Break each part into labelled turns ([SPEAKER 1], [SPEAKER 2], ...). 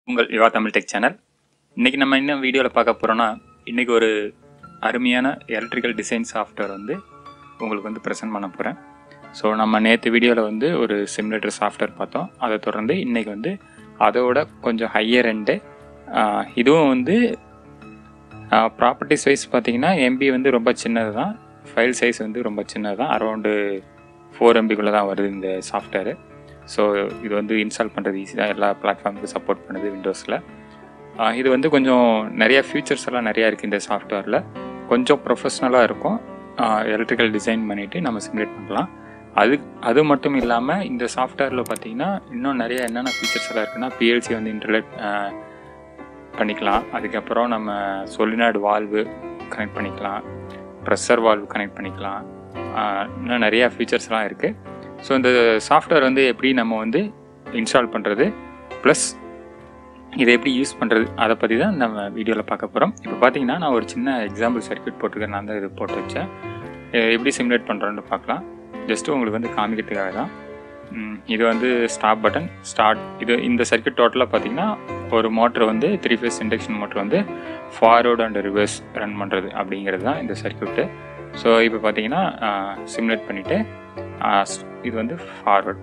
[SPEAKER 1] உங்கள் யுவா Tamil tech channel இன்றைக்கி நம்ம என்ன வீடியோவில் பார்க்க போகிறோன்னா இன்றைக்கி ஒரு அருமையான எலக்ட்ரிக்கல் டிசைன் சாஃப்ட்வேர் வந்து உங்களுக்கு வந்து ப்ரெசென்ட் பண்ண போகிறேன் ஸோ நம்ம நேற்று வீடியோவில் வந்து ஒரு சிமுலேட்டர் சாஃப்ட்வேர் பார்த்தோம் அதை தொடர்ந்து இன்றைக்கி வந்து அதோட கொஞ்சம் ஹையர் எண்டு இதுவும் வந்து ப்ராப்பர்ட்டிஸ் வைஸ் பார்த்தீங்கன்னா எம்பி வந்து ரொம்ப சின்னது தான் ஃபைல் சைஸ் வந்து ரொம்ப சின்னது தான் அரௌண்டு ஃபோர் எம்பிக்குள்ளே தான் வருது இந்த சாஃப்ட்வேரு ஸோ இது வந்து இன்ஸ்டால் பண்ணுறது ஈஸி தான் எல்லா பிளாட்ஃபார்முக்கும் சப்போர்ட் பண்ணுது விண்டோஸில் இது வந்து கொஞ்சம் நிறைய ஃபீச்சர்ஸ் எல்லாம் நிறையா இருக்குது இந்த சாஃப்ட்வேரில் கொஞ்சம் ப்ரொஃபஷ்னலாக இருக்கும் எலக்ட்ரிக்கல் டிசைன் பண்ணிவிட்டு நம்ம சிமுலேட் பண்ணலாம் அது அது மட்டும் இல்லாமல் இந்த சாஃப்ட்வேரில் பார்த்தீங்கன்னா இன்னும் நிறைய என்னென்ன ஃபீச்சர்ஸ் எல்லாம் இருக்குன்னா பிஎல்சி வந்து இன்டர்நெட் பண்ணிக்கலாம் அதுக்கப்புறம் நம்ம சொலினாய்டு வால்வு கனெக்ட் பண்ணிக்கலாம் ப்ரெஷர் வால்வு கனெக்ட் பண்ணிக்கலாம் இன்னும் நிறையா ஃபீச்சர்ஸ்லாம் இருக்குது ஸோ இந்த சாஃப்ட்வேர் வந்து எப்படி நம்ம வந்து இன்ஸ்டால் பண்ணுறது ப்ளஸ் இதை எப்படி யூஸ் பண்ணுறது அதை பற்றி தான் நம்ம வீடியோவில் பார்க்க போகிறோம் இப்போ பார்த்தீங்கன்னா நான் ஒரு சின்ன எக்ஸாம்பிள் சர்க்கியூட் போட்டிருக்கேன் நான் தான் இது போட்டு வச்சேன் எப்படி சிமுலேட் பண்ணுறோன்னு பார்க்கலாம் ஜஸ்ட்டு உங்களுக்கு வந்து காமிக்கிறதுக்காக தான் இது வந்து ஸ்டாப் பட்டன் ஸ்டார்ட் இது இந்த சர்க்கியூட் டோட்டலாக பார்த்தீங்கன்னா ஒரு மோட்ரு வந்து த்ரீ ஃபேஸ் இண்டக்ஷன் மோட்ரு வந்து ஃபார்வர்டு அண்ட் ரிவர்ஸ் ரன் பண்ணுறது அப்படிங்கிறது தான் இந்த சர்க்கியூட்டு ஸோ இப்போ பார்த்தீங்கன்னா சிமுலேட் பண்ணிவிட்டு இது வந்து ஃபார்வர்ட்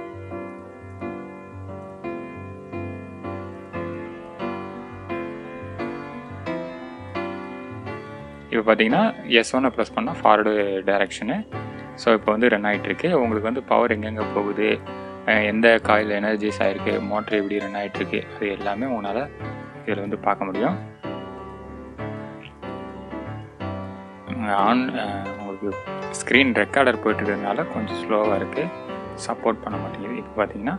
[SPEAKER 1] இப்போ பார்த்தீங்கன்னா எஸ் ஒன்னை ப்ரெஸ் பண்ணால் ஃபார்வர்டு டைரக்ஷனு ஸோ இப்போ வந்து ரன் ஆகிட்டுருக்கு உங்களுக்கு வந்து பவர் எங்கெங்கே போகுது எந்த காயில் எனர்ஜிஸ் ஆகிருக்கு மோட்ரு எப்படி ரன் ஆகிட்டுருக்கு அது எல்லாமே உங்களால் இதில் வந்து பார்க்க முடியும் ஆன் உங்களுக்கு ஸ்க்ரீன் ரெக்கார்டர் போயிட்டுருக்கிறதுனால கொஞ்சம் ஸ்லோவாக இருக்குது சப்போர்ட் பண்ண மாட்டேங்குது இப்போ பார்த்தீங்கன்னா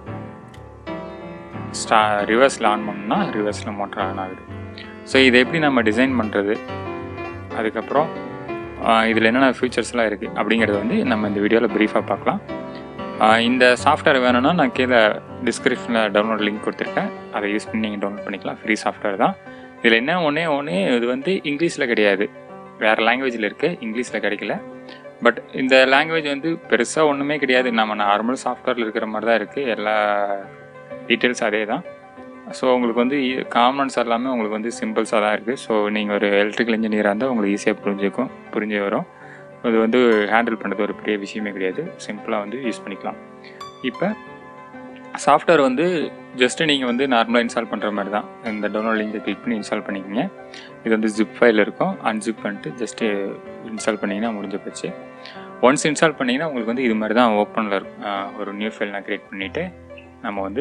[SPEAKER 1] ஸ்டா ரிவர்ஸில் ஆன் பண்ணோம்னா ரிவர்ஸில் மோட்டர் ஆன் ஆகுது ஸோ இதை எப்படி நம்ம டிசைன் பண்ணுறது அதுக்கப்புறம் இதில் என்னென்ன ஃபியூச்சர்ஸ்லாம் இருக்குது அப்படிங்கிறத வந்து நம்ம இந்த வீடியோவில் ப்ரீஃபாக பார்க்கலாம் இந்த சாஃப்ட்வேர் வேணும்னா நான் கீழே டிஸ்கிரிப்ஷனில் டவுன்லோட் லிங்க் கொடுத்துருக்கேன் அதை யூஸ் பண்ணி நீங்கள் டவுன்லோட் பண்ணிக்கலாம் ஃப்ரீ சாஃப்ட்வேர் தான் இதில் என்ன ஒன்றே ஒன்று இது வந்து இங்கிலீஷில் கிடையாது வேறு லாங்குவேஜில் இருக்குது இங்கிலீஷில் கிடைக்கல பட் இந்த லாங்குவேஜ் வந்து பெருசாக ஒன்றுமே கிடையாது நம்ம நார்மல் சாஃப்ட்வேரில் இருக்கிற மாதிரி தான் இருக்குது எல்லா டீட்டெயில்ஸ் அதே தான் ஸோ உங்களுக்கு வந்து காமன்ஸ் எல்லாமே உங்களுக்கு வந்து சிம்பிள்ஸாக தான் இருக்குது ஸோ நீங்கள் ஒரு எலக்ட்ரிக்கல் இன்ஜினியராக இருந்தால் உங்களுக்கு ஈஸியாக புரிஞ்சுக்கும் புரிஞ்சு வரும் அது வந்து ஹேண்டில் பண்ணுறது ஒரு பெரிய விஷயமே கிடையாது சிம்பிளாக வந்து யூஸ் பண்ணிக்கலாம் இப்போ சாஃப்ட்வேர் வந்து ஜஸ்ட்டு நீங்கள் வந்து நார்மலாக இன்ஸ்டால் பண்ணுற மாதிரி தான் இந்த டவுன்லோட் லிங்கை கிளிக் பண்ணி இன்ஸ்டால் பண்ணிக்கிங்க இது வந்து ஜிப் ஃபைல் இருக்கும் அன்ஜிப் பண்ணிட்டு ஜஸ்ட்டு இன்ஸ்டால் பண்ணிங்கன்னா முடிஞ்ச போச்சு ஒன்ஸ் இன்ஸ்டால் பண்ணிங்கன்னா உங்களுக்கு வந்து இது மாதிரி தான் ஓப்பனில் இருக்கும் ஒரு நியூ ஃபைல் நான் க்ரியேட் பண்ணிவிட்டு நம்ம வந்து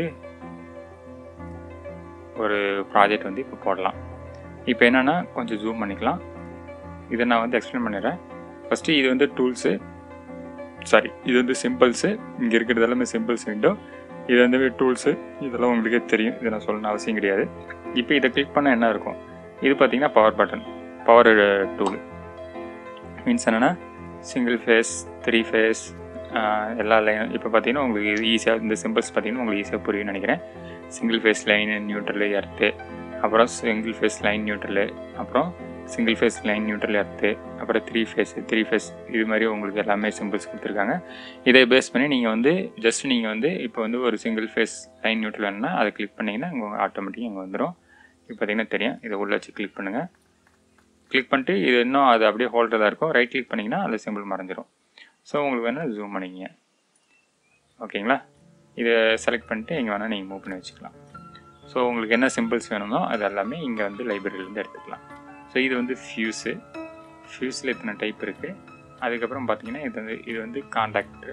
[SPEAKER 1] ஒரு ப்ராஜெக்ட் வந்து இப்போ போடலாம் இப்போ என்னென்னா கொஞ்சம் ஜூம் பண்ணிக்கலாம் இதை நான் வந்து எக்ஸ்பிளைன் பண்ணிடுறேன் ஃபஸ்ட்டு இது வந்து டூல்ஸு சாரி இது வந்து சிம்பிள்ஸு இங்கே இருக்கிறது எல்லாமே சிம்பிள்ஸ் விண்டோ இது வந்து டூல்ஸு இதெல்லாம் உங்களுக்கே தெரியும் இதை நான் சொல்லணும் அவசியம் கிடையாது இப்போ இதை கிளிக் பண்ணால் என்ன இருக்கும் இது பார்த்தீங்கன்னா power button power tool means என்னென்னா சிங்கிள் ஃபேஸ் த்ரீ ஃபேஸ் எல்லா லைனும் இப்போ பார்த்தீங்கன்னா உங்களுக்கு இது ஈஸியாக இந்த சிம்பிள்ஸ் பார்த்தீங்கன்னா உங்களுக்கு ஈஸியாக புரியும்னு நினைக்கிறேன் single phase line neutral earth அப்புறம் சிங்கிள் ஃபேஸ் லைன் நியூட்ரலு அப்புறம் single phase line neutral earth அப்புறம் த்ரீ ஃபேஸ் த்ரீ ஃபேஸ் இது மாதிரி உங்களுக்கு எல்லாமே சிம்பிள்ஸ் கொடுத்துருக்காங்க இதை பேஸ் பண்ணி நீங்கள் வந்து ஜஸ்ட் நீங்கள் வந்து இப்போ வந்து ஒரு சிங்கிள் ஃபேஸ் லைன் நியூட்ரல் வேணுன்னா அதை கிளிக் பண்ணிங்கன்னா உங்கள் ஆட்டோமேட்டிக்காக இங்கே வந்துடும் இப்போ பார்த்தீங்கன்னா தெரியும் இதை உள்ளே வச்சு கிளிக் பண்ணுங்கள் கிளிக் பண்ணிட்டு இது இன்னும் அது அப்படியே ஹோல்டர் தான் இருக்கும் ரைட் கிளிக் பண்ணிங்கன்னா அந்த சிம்பிள் மறைஞ்சிரும் ஸோ உங்களுக்கு வேணால் ஜூம் பண்ணிக்கிங்க ஓகேங்களா இதை செலக்ட் பண்ணிட்டு இங்கே வேணால் நீங்கள் மூவ் பண்ணி வச்சுக்கலாம் ஸோ உங்களுக்கு என்ன சிம்பிள்ஸ் வேணுமோ அது எல்லாமே இங்கே வந்து லைப்ரரியிலேருந்து எடுத்துக்கலாம் ஸோ இது வந்து ஃபியூஸு ஃபியூஸில் இத்தனை டைப் இருக்குது அதுக்கப்புறம் பார்த்தீங்கன்னா இது வந்து இது வந்து காண்டாக்டரு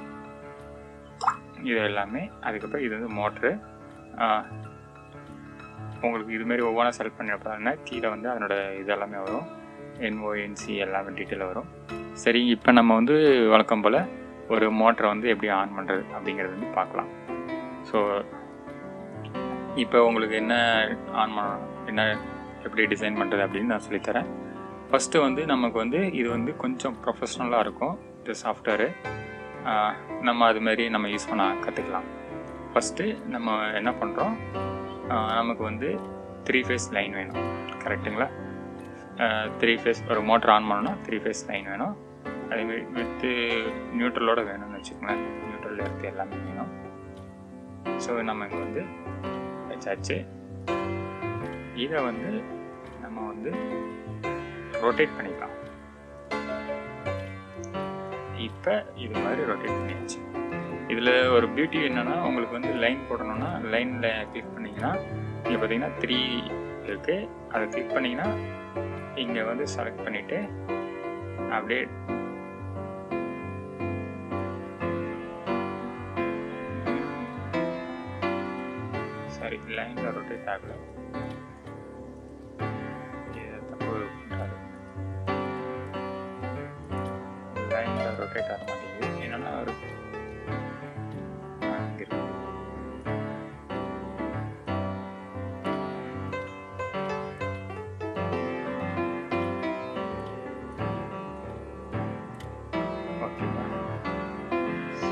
[SPEAKER 1] இது எல்லாமே அதுக்கப்புறம் இது வந்து மோட்ரு உங்களுக்கு இதுமாரி ஒவ்வொன்றா செலக்ட் பண்ணி அப்படின்னா கீழே வந்து அதனோட இது எல்லாமே வரும் என்ஓஎன்சி எல்லாமே டீட்டெயிலாக வரும் சரி இப்போ நம்ம வந்து வழக்கம் போல் ஒரு மோட்டரை வந்து எப்படி ஆன் பண்ணுறது அப்படிங்கிறது வந்து பார்க்கலாம் ஸோ இப்போ உங்களுக்கு என்ன ஆன் பண்ண என்ன எப்படி டிசைன் பண்ணுறது அப்படின்னு நான் சொல்லித்தரேன் ஃபஸ்ட்டு வந்து நமக்கு வந்து இது வந்து கொஞ்சம் ப்ரொஃபஷ்னலாக இருக்கும் இந்த சாஃப்ட்வேரு நம்ம அது மாதிரி நம்ம யூஸ் பண்ண கற்றுக்கலாம் ஃபஸ்ட்டு நம்ம என்ன பண்ணுறோம் நமக்கு வந்து த்ரீ ஃபேஸ் லைன் வேணும் கரெக்டுங்களா த்ரீ ஃபேஸ் ஒரு மோட்டர் ஆன் பண்ணோன்னா த்ரீ ஃபேஸ் லைன் வேணும் அதேமாரி வித்து நியூட்ரலோட வேணும்னு வச்சுக்கோங்களேன் நியூட்ரல் எடுத்து எல்லாமே வேணும் ஸோ நம்ம இங்கே வந்து வச்சாச்சு இதை வந்து நம்ம வந்து ரொட்டேட் பண்ணிக்கலாம் இப்போ இது மாதிரி ரொட்டேட் பண்ணியாச்சு இதில் ஒரு பியூட்டி என்னென்னா உங்களுக்கு வந்து லைன் போடணும்னா லைனில் கிளிக் பண்ணிங்கன்னா இங்கே பார்த்தீங்கன்னா த்ரீ இருக்குது அதை கிளிக் பண்ணிங்கன்னா இங்கே வந்து செலக்ட் பண்ணிவிட்டு அப்படியே சாரி லைனில் ரொட்டேட் ஆகல இதை தப்பு பண்ணுறாரு லைனில் ரொட்டேட் ஆக மாட்டேங்குது என்னன்னா ஒரு ஆ, இங்க இருக்கு. ஓகேவா ஸோ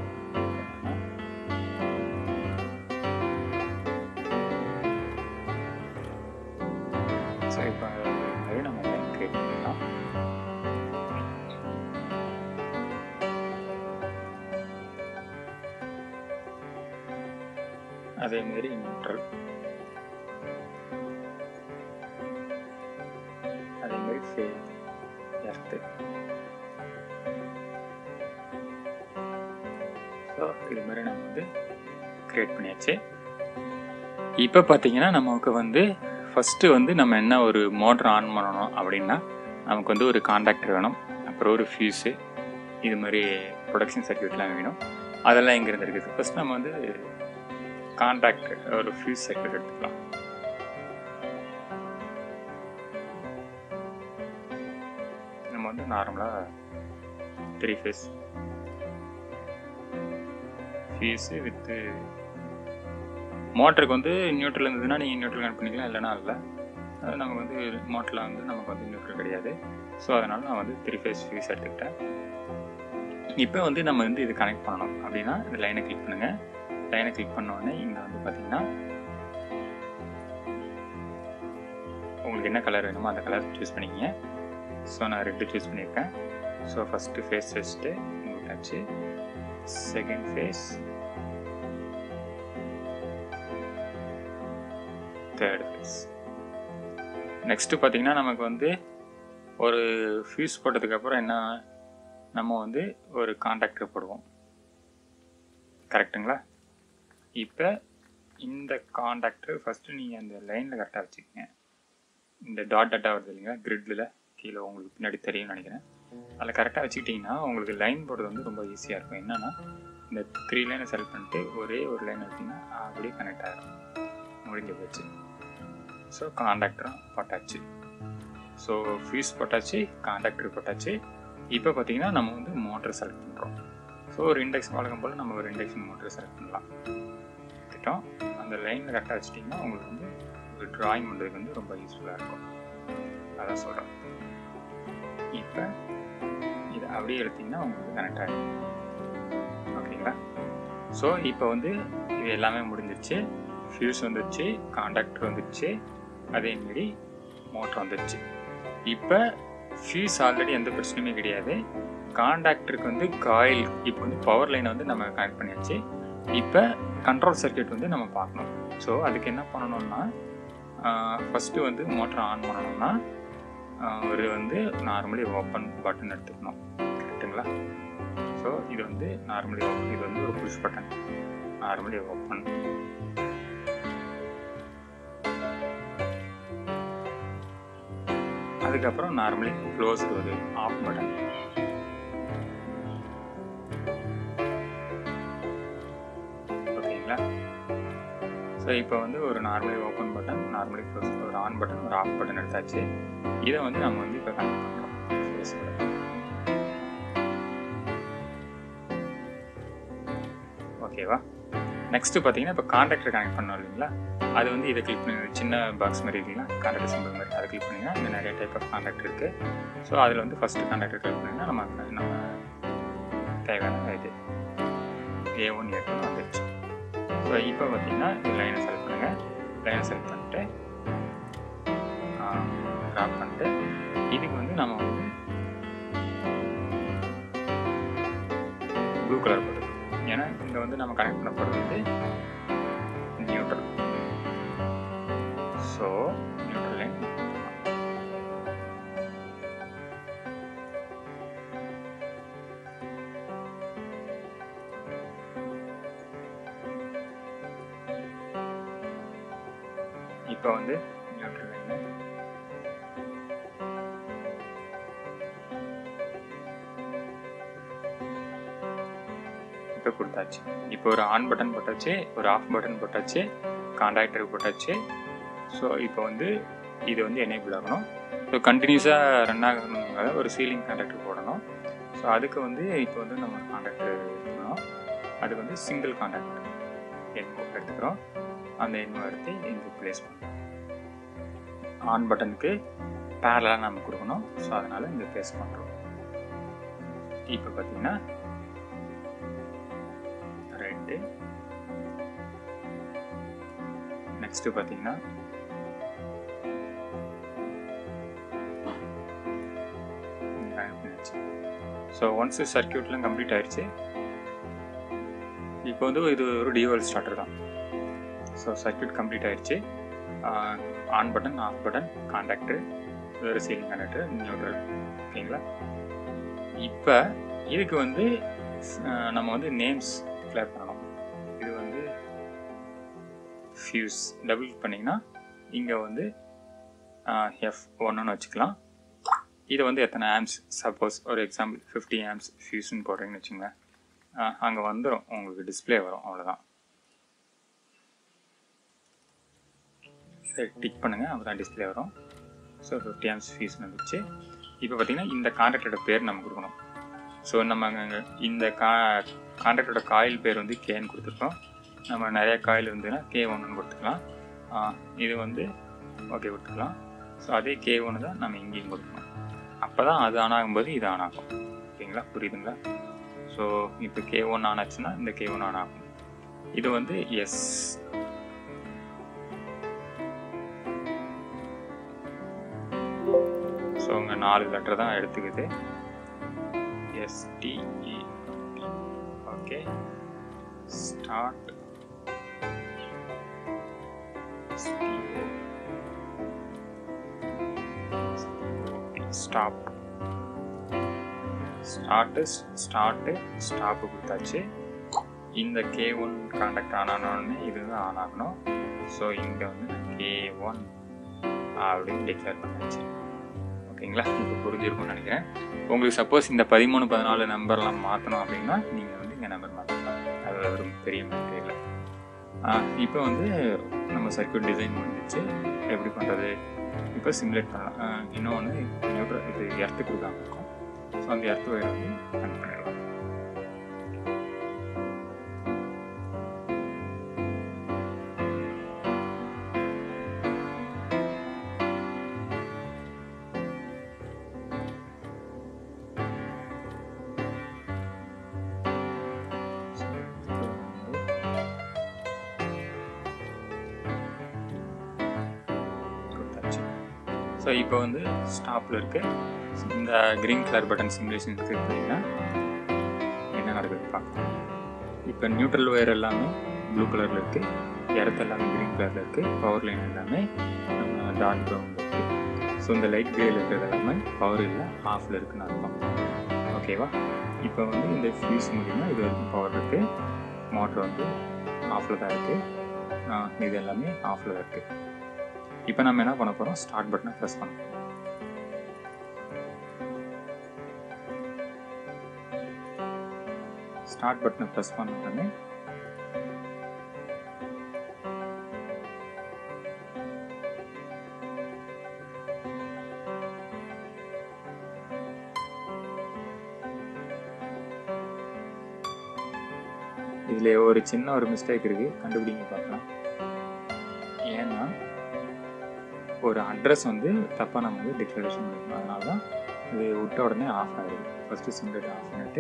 [SPEAKER 1] ஸோ இப்போ அது நம்ம லைன் கிரியேட் பண்ணிக்கலாம் அதே மாதிரி நியூட்ரல் அதே மாதிரி ஃபே எர்த்து ஸோ இது மாதிரி நம்ம வந்து கிரியேட் பண்ணியாச்சு இப்போ பார்த்தீங்கன்னா நமக்கு வந்து ஃபஸ்ட்டு வந்து நம்ம என்ன ஒரு மோட்டர் ஆன் பண்ணணும் அப்படின்னா நமக்கு வந்து ஒரு காண்டாக்டர் வேணும் அப்புறம் ஒரு ஃபியூஸு இது மாதிரி ப்ரொடக்ஷன் சர்க்யூட்லாம் வேணும் அதெல்லாம் எங்கேருந்து இருக்குது ஃபஸ்ட் நம்ம வந்து காண்டாக்ட் ஒரு ஃபியூஸ் சர்க்யூட் எடுத்துக்கலாம் நம்ம வந்து நார்மலாக த்ரீ ஃபேஸ் ஃபீஸு வித்து மோட்டருக்கு வந்து நியூட்ரல் இருந்ததுன்னா நீங்கள் நியூட்ரல் கனெக்ட் பண்ணிக்கலாம் இல்லைனா இல்லை அது நமக்கு வந்து மோட்டரில் வந்து நமக்கு வந்து நியூட்ரல் கிடையாது ஸோ அதனால் நான் வந்து த்ரீ ஃபேஸ் ஃபீஸ் எடுத்துக்கிட்டேன் இப்போ வந்து நம்ம வந்து இது கனெக்ட் பண்ணணும் அப்படின்னா இந்த லைனை கிளிக் பண்ணுங்கள் லைனை கிளிக் பண்ண உடனே இங்கே வந்து பார்த்தீங்கன்னா உங்களுக்கு என்ன கலர் வேணுமோ அந்த கலர் சூஸ் பண்ணிக்கங்க ஸோ நான் ரெட்டு சூஸ் பண்ணியிருக்கேன் ஸோ ஃபஸ்ட்டு ஃபேஸ் வச்சுட்டு விட்டாச்சு second phase third phase next பார்த்தீங்கன்னா நமக்கு வந்து ஒரு ஃபியூஸ் போட்டதுக்கப்புறம் என்ன நம்ம வந்து ஒரு காண்டாக்டர் போடுவோம் கரெக்டுங்களா இப்போ இந்த காண்டாக்டர் ஃபஸ்ட்டு நீங்கள் அந்த லைனில் கரெக்டாக வச்சுக்கோங்க இந்த டாட் டாட்டாக வருது இல்லைங்களா கிரிட்டில் கீழே உங்களுக்கு பின்னாடி தெரியும்னு நினைக்கிறேன் அதில் கரெக்டாக வச்சுக்கிட்டிங்கன்னா உங்களுக்கு லைன் போடுறது வந்து ரொம்ப ஈஸியாக இருக்கும் என்னென்னா இந்த த்ரீ லைனை செலக்ட் பண்ணிட்டு ஒரே ஒரு லைன் எடுத்திங்கன்னா அப்படியே கனெக்ட் ஆகிடும் முடிஞ்சு போச்சு ஸோ காண்டாக்டரும் போட்டாச்சு ஸோ ஃபியூஸ் போட்டாச்சு காண்டாக்டர் போட்டாச்சு இப்போ பார்த்தீங்கன்னா நம்ம வந்து மோட்டர் செலக்ட் பண்ணுறோம் ஸோ ஒரு இண்டெக்ஸ் வழக்கம் போல் நம்ம ஒரு இண்டெக்ஷன் மோட்டர் செலக்ட் பண்ணலாம் திட்டம் அந்த லைனில் கரெக்டாக வச்சிட்டிங்கன்னா உங்களுக்கு வந்து ஒரு ட்ராயிங் பண்ணுறதுக்கு வந்து ரொம்ப யூஸ்ஃபுல்லாக இருக்கும் அதான் சொல்கிறேன் இப்போ இதை அப்படியே எடுத்திங்கன்னா உங்களுக்கு கனெக்ட் ஆகிடும் ஓகேங்களா ஸோ இப்போ வந்து இது எல்லாமே முடிஞ்சிருச்சு ஃபியூஸ் வந்துருச்சு காண்டாக்டர் வந்துருச்சு அதேமாரி மோட்டர் வந்துருச்சு இப்போ ஃபியூஸ் ஆல்ரெடி எந்த பிரச்சனையுமே கிடையாது காண்டாக்டருக்கு வந்து காயில் இப்போ வந்து பவர் லைனை வந்து நம்ம கனெக்ட் பண்ணியாச்சு இப்போ கண்ட்ரோல் சர்க்கியூட் வந்து நம்ம பார்க்கணும் ஸோ அதுக்கு என்ன பண்ணணும்னா ஃபஸ்ட்டு வந்து மோட்டர் ஆன் பண்ணணும்னா ஒரு வந்து நார்மலி ஓப்பன் பட்டன் எடுத்துக்கணும் கரெக்டுங்களா ஸோ இது வந்து நார்மலி ஓப்பன் இது வந்து ஒரு புஷ் பட்டன் நார்மலி ஓப்பன் அதுக்கப்புறம் நார்மலி க்ளோஸ் ஒரு ஆஃப் பட்டன் ஓகேங்களா ஸோ இப்போ வந்து ஒரு normally open button normally close ஒரு ஆன் பட்டன் ஒரு ஆஃப் பட்டன் எடுத்தாச்சு இதை வந்து நம்ம வந்து இப்போ கனெக்ட் பண்ணுறோம் ஃபேஸ் ஓகேவா நெக்ஸ்ட்டு பார்த்தீங்கன்னா இப்போ கான்டாக்டர் கனெக்ட் பண்ணோம் இல்லைங்களா அது வந்து இதை கிளிக் பண்ணி சின்ன பாக்ஸ் மாதிரி இருக்குங்களா கான்டாக்டர் சிம்பிள் மாதிரி அதை கிளிக் பண்ணிங்கன்னா இங்கே நிறைய டைப் ஆஃப் கான்டாக்ட் இருக்குது ஸோ அதில் வந்து ஃபஸ்ட்டு கான்டாக்டர் கிளிக் பண்ணிங்கன்னா நம்ம நம்ம தேவையான இது ஏ ஒன் ஏ டூ வந்துடுச்சு ஸோ இப்போ பார்த்தீங்கன்னா லைனை செலக்ட் பண்ணுங்கள் லைனை செலக்ட் பண்ணிட்டு ட்ராப் பண்ணிட்டு இதுக்கு வந்து நம்ம வந்து ப்ளூ கலர் போட்டு ஏன்னா இங்கே வந்து நம்ம கனெக்ட் பண்ண போகிறது வந்து நியூட்ரல் ஸோ இப்போ வந்து நியூட்ரல் லைன் இப்போ கொடுத்தாச்சு இப்போ ஒரு ஆன் பட்டன் போட்டாச்சு ஒரு ஆஃப் பட்டன் போட்டாச்சு கான்டாக்டர் போட்டாச்சு ஸோ இப்போ வந்து இது வந்து எனேபிள் ஆகணும் ஸோ கண்டினியூஸாக ரன் ஆகணுங்க ஒரு சீலிங் கான்டாக்டர் போடணும் ஸோ அதுக்கு வந்து இப்போ வந்து நம்ம கான்டாக்டர் எடுத்துக்கணும் அது வந்து சிங்கிள் கான்டாக்டர் என்மோ எடுத்துக்கிறோம் அந்த என்மோ எடுத்து இங்கே ப்ளேஸ் பண்ணுறோம் ஆன் பட்டனுக்கு பேரலாக நம்ம கொடுக்கணும் ஸோ அதனால் இங்கே ப்ளேஸ் பண்ணுறோம் இப்போ பார்த்தீங்கன்னா ரெட்டு நெக்ஸ்ட்டு பார்த்தீங்கன்னா ஸோ ஒன்ஸ் சர்க்கியூட்லாம் கம்ப்ளீட் ஆயிடுச்சு இப்போ வந்து இது ஒரு டியூவல் ஸ்டார்டர் தான் ஸோ சர்க்கியூட் கம்ப்ளீட் ஆயிடுச்சு on button off button contactor ஒரு சீலிங் கான்டாக்டர் நியூட்ரல் ஓகேங்களா இப்போ இதுக்கு வந்து நம்ம வந்து நேம்ஸ் டிக்ளேர் பண்ணணும் இது வந்து ஃபியூஸ் டபுள் பண்ணிங்கன்னா இங்கே வந்து எஃப் ஒன்றுன்னு வச்சுக்கலாம் இதை வந்து எத்தனை ஆம்ஸ் சப்போஸ் ஒரு எக்ஸாம்பிள் ஃபிஃப்டி ஆம்ஸ் ஃபியூஸ்ன்னு போடுறீங்கன்னு வச்சுங்க அங்கே வந்துடும் உங்களுக்கு டிஸ்பிளே வரும் அவ்வளோதான் சரி டிக் பண்ணுங்கள் அப்போ தான் டிஸ்பிளே வரும் ஸோ ஃபிஃப்டி ஆம்ஸ் ஃபீஸ் வந்துச்சு இப்போ பார்த்தீங்கன்னா இந்த கான்ட்ராக்டரோட பேர் நம்ம கொடுக்கணும் ஸோ நம்ம அங்கே இந்த கா கான்ட்ராக்டரோட காயில் பேர் வந்து கேன்னு கொடுத்துருக்கோம் நம்ம நிறைய காயில் இருந்ததுன்னா கே ஒன்றுன்னு கொடுத்துக்கலாம் இது வந்து ஓகே கொடுத்துக்கலாம் ஸோ அதே கே ஒன்று தான் நம்ம இங்கேயும் கொடுக்கணும் அப்போ தான் அது ஆன் ஆகும்போது இது ஆன் ஆகும் ஓகேங்களா புரியுதுங்களா ஸோ இப்போ கே ஒன் ஆன் ஆச்சுன்னா இந்த கே ஒன் ஆன் ஆகும் இது வந்து எஸ் ஸோ உங்கள் நாலு லெட்டர் தான் எடுத்துக்குது STE okay start stop start start stop கொடுத்தாச்சு இந்த கே ஒன் கான்டாக்ட் ஆன் ஆனோடனே இது வந்து ஆன் ஆகணும் ஸோ இங்கே வந்து கே ஒன் அப்படின்னு டிக்ளேர் பண்ணாச்சு ஓகேங்களா இப்போ புரிஞ்சிருக்கும்னு நினைக்கிறேன் உங்களுக்கு சப்போஸ் இந்த பதிமூணு பதினாலு நம்பர்லாம் மாற்றணும் அப்படின்னா நீங்கள் வந்து இங்கே நம்பர் மாற்றலாம் அது ஒரு பெரிய மேட்டர் இல்லை இப்போ வந்து நம்ம சர்க்கியூட் டிசைன் முடிஞ்சிச்சு எப்படி பண்ணுறது இப்போ சிமுலேட் பண்ணலாம் இன்னொன்று நியூட்ரல் இது எர்த்து கொடுக்காம இருக்கும் ஸோ அந்த எர்த்து வயர் வந்து கனெக்ட் பண்ணிடலாம் ஸோ இப்போ வந்து ஸ்டாப்பில் இருக்குது இந்த green colour button simulation click பண்ணிங்கன்னா என்ன நடக்குது பார்க்கலாம் இப்போ நியூட்ரல் ஒயர் எல்லாமே ப்ளூ கலரில் இருக்குது எர்த் எல்லாமே க்ரீன் கலரில் இருக்குது பவர் லைன் எல்லாமே நம்ம டார்க் ப்ரௌனில் இருக்குது ஸோ இந்த லைட் க்ரேயில் இருக்கிறது எல்லாமே பவர் இல்லை ஆஃபில் இருக்குன்னு அர்த்தம் ஓகேவா இப்போ வந்து இந்த ஃபியூஸ் மூலிமா இது வரைக்கும் பவர் இருக்குது மோட்டர் வந்து ஆஃபில் தான் இருக்குது இது எல்லாமே ஆஃபில் தான் இருக்குது இப்போ நம்ம என்ன பண்ண போகிறோம் ஸ்டார்ட் பட்டனை ப்ரெஸ் பண்ண போகிறோம் ஸ்டார்ட் பட்டனை ப்ரெஸ் பண்ண உடனே இதில் ஒரு சின்ன ஒரு மிஸ்டேக் இருக்குது கண்டுபிடிங்க பார்க்கலாம் ஏன்னா ஒரு அட்ரஸ் வந்து தப்பாக நம்ம வந்து டிக்ளரேஷன் பண்ணிக்கணும் அதனால தான் இது விட்ட உடனே ஆஃப் ஆகிடுது ஃபஸ்ட்டு சிங்கிள் ஆஃப் பண்ணிட்டு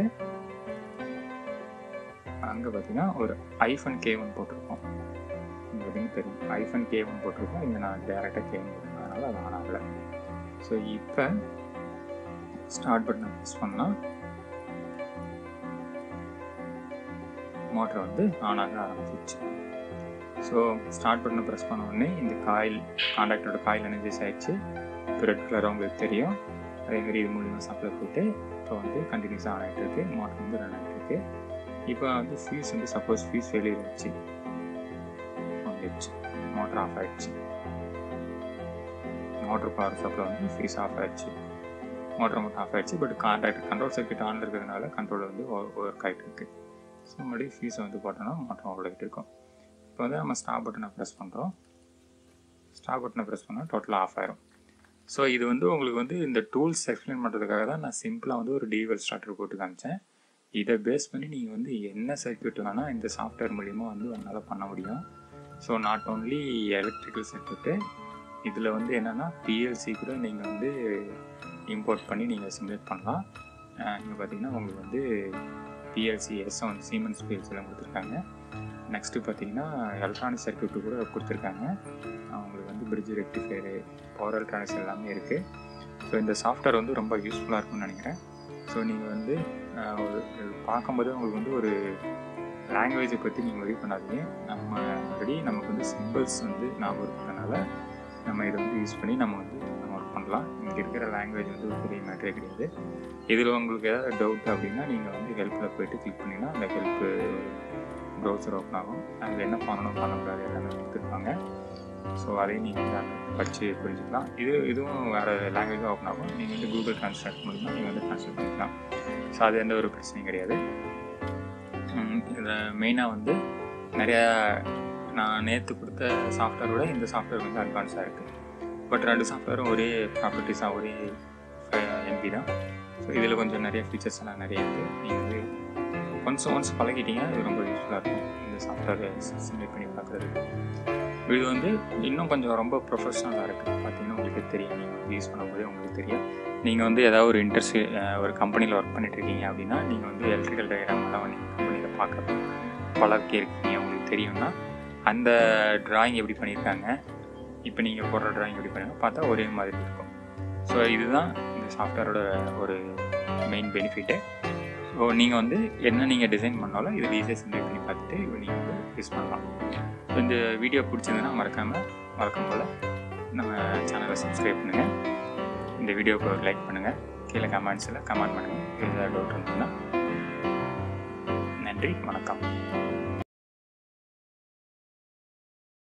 [SPEAKER 1] அங்கே பார்த்தீங்கன்னா ஒரு ஐஃபன் கே ஒன் போட்டிருக்கோம் இங்கே பார்த்தீங்கன்னா தெரியும் ஐஃபன் கே ஒன் போட்டிருக்கோம் இங்கே நான் டேரெக்டாக கே ஒன் போட்டிருக்கேன் அதனால் அது ஆன் ஆகலை ஸோ இப்போ ஸ்டார்ட் பட்டனை ப்ரெஸ் பண்ணால் மோட்டர் வந்து ஆன் ஆக ஆரம்பிச்சிச்சு ஸோ ஸ்டார்ட் பட்டனை ப்ரெஸ் பண்ண உடனே இந்த காயில் காண்டாக்டரோட காயில் எனர்ஜைஸ் ஆயிடுச்சு இப்போ ரெட் கலர் உங்களுக்கு தெரியும் அதேமாரி இது மூலிமா சப்ளை போயிட்டு இப்போ வந்து கண்டினியூஸாக ஆன் ஆகிட்டு இருக்கு மோட்டர் வந்து ரன் ஆகிட்டு இருக்கு இப்போ வந்து ஃபீஸ் வந்து சப்போஸ் ஃபீஸ் ஃபெயிலியர் ஆச்சு வந்துடுச்சு மோட்டர் ஆஃப் ஆகிடுச்சு மோட்டர் பவர் சப்ளை வந்து ஃபீஸ் ஆஃப் ஆயிடுச்சு மோட்டர் மட்டும் ஆஃப் ஆயிடுச்சு but contact control circuit on இருக்கிறதுனால கண்ட்ரோல் வந்து ஒர்க் ஆகிட்டு இருக்கு ஸோ மறுபடியும் ஃபீஸை வந்து போட்டோன்னா மோட்டர் ஓடிட்டு இருக்கும் இப்போ வந்து நம்ம ஸ்டாப் பட்டனை ப்ரெஸ் பண்ணுறோம் ஸ்டாப் பட்டனை ப்ரெஸ் பண்ணால் டோட்டலாக ஆஃப் ஆயிரும் ஸோ இது வந்து உங்களுக்கு வந்து இந்த டூல்ஸ் எக்ஸ்பிளைன் பண்ணுறதுக்காக தான் நான் சிம்பிளாக வந்து ஒரு டிவெல் ஸ்டார்டர் போட்டு காமிச்சேன் இதை பேஸ் பண்ணி நீங்கள் வந்து என்ன சர்க்கியூட் வேணால் இந்த சாஃப்ட்வேர் மூலிமா வந்து உங்களால் பண்ண முடியும் so not only electrical circuit இதில் வந்து என்னென்னா பிஎல்சி கூட நீங்கள் வந்து இம்போர்ட் பண்ணி நீங்கள் சிமுலேட் பண்ணலாம் இங்கே பார்த்தீங்கன்னா உங்களுக்கு வந்து பிஎல்சி எஸ் ஒன் சீமன்ஸ் பிஎல்சியில் கொடுத்துருக்காங்க நெக்ஸ்ட்டு பார்த்தீங்கன்னா எலக்ட்ரானிக் சர்க்கியூட்டு கூட கொடுத்துருக்காங்க அவங்களுக்கு வந்து பிரிட்ஜ் ரெக்டிஃபையரு பவர் எலக்ட்ரானிக்ஸ் எல்லாமே இருக்குது ஸோ இந்த சாஃப்ட்வேர் வந்து ரொம்ப யூஸ்ஃபுல்லாக இருக்கும்னு நினைக்கிறேன் ஸோ நீங்கள் வந்து ஒரு பார்க்கும்போது உங்களுக்கு வந்து ஒரு லாங்குவேஜை பற்றி நீங்கள் ஒரி பண்ணாதீங்க நம்ம ஆல்ரெடி நமக்கு வந்து சிம்பிள்ஸ் வந்து ஞாபகம் இருக்கிறதுனால நம்ம இதை வந்து யூஸ் பண்ணி நம்ம வந்து நம்ம ஒர்க் பண்ணலாம் இங்கே இருக்கிற லாங்குவேஜ் வந்து ஒரு பெரிய மேட்டரே கிடையாது இதில் உங்களுக்கு ஏதாவது டவுட் அப்படின்னா நீங்கள் வந்து ஹெல்ப்பில் போயிட்டு கிளிக் பண்ணிங்கன்னா அந்த ஹெல்ப்பு ப்ரௌசர் ஓப்பன் ஆகும் அதில் என்ன பண்ணணும் பண்ணக்கூடாது எல்லாமே கொடுத்துருப்பாங்க ஸோ அதையும் நீங்கள் வந்து படித்து புரிஞ்சுக்கலாம் இது இதுவும் வேறு லாங்குவேஜும் ஓப்பன் ஆகும் நீங்கள் வந்து கூகுள் ட்ரான்ஸ்லேட் மூலிமா நீங்கள் வந்து ட்ரான்ஸ்லேட் பண்ணிக்கலாம் ஸோ அது எந்த ஒரு பிரச்சனையும் கிடையாது இதில் மெயினாக வந்து நிறையா நான் நேற்று கொடுத்த சாஃப்ட்வேரோட இந்த சாஃப்ட்வேர் வந்து அட்வான்ஸாக இருக்குது பட் ரெண்டு சாஃப்ட்வேரும் ஒரே ப்ராப்பர்ட்டிஸாக ஒரே எம்பி தான் ஸோ இதில் கொஞ்சம் நிறைய ஃபீச்சர்ஸ் எல்லாம் நிறைய இருக்குது நீங்கள் வந்து ஒன்ஸ் ஒன்ஸ் பழகிட்டீங்கன்னா இது ரொம்ப யூஸ்ஃபுல்லாக இருக்கும் இந்த சாஃப்ட்வேரை சிமுலேட் பண்ணி பார்க்குறதுக்கு இது வந்து இன்னும் கொஞ்சம் ரொம்ப ப்ரொஃபஷ்னலாக இருக்குது பார்த்தீங்கன்னா உங்களுக்கு தெரியும் நீங்கள் யூஸ் பண்ணும்போதே உங்களுக்கு தெரியும் நீங்கள் வந்து ஏதாவது ஒரு இன்ட்ரெஸ்ட் ஒரு கம்பெனியில் ஒர்க் பண்ணிட்டு இருக்கீங்க அப்படின்னா நீங்கள் வந்து எலக்ட்ரிக்கல் டயக்ராம்லாம் நீங்கள் கம்பெனியில் பார்க்க பழக்கி இருக்கீங்க உங்களுக்கு தெரியும்னா அந்த ட்ராயிங் எப்படி பண்ணியிருக்காங்க இப்போ நீங்கள் போடுற ட்ராயிங் எப்படி பண்ணிருக்காங்க பார்த்தா ஒரே மாதிரி இருக்கும் ஸோ இதுதான் இந்த சாஃப்ட்வேரோட ஒரு மெயின் பெனிஃபிட்டு ஸோ நீங்கள் வந்து என்ன நீங்கள் டிசைன் பண்ணாலும் இது ஈஸியாக சிமுலேட் பண்ணி பார்த்துட்டு இது நீங்கள் வந்து யூஸ் பண்ணலாம் ஸோ இந்த வீடியோ பிடிச்சதுன்னா மறக்காமல் வழக்கம் போல் நம்ம சேனலை சப்ஸ்கிரைப் பண்ணுங்கள் இந்த வீடியோக்கு ஒரு லைக் பண்ணுங்கள் கீழே கமெண்ட்ஸில் கமெண்ட் பண்ணுங்கள் ஏதாவது டவுட் இருந்ததுன்னா நன்றி வணக்கம்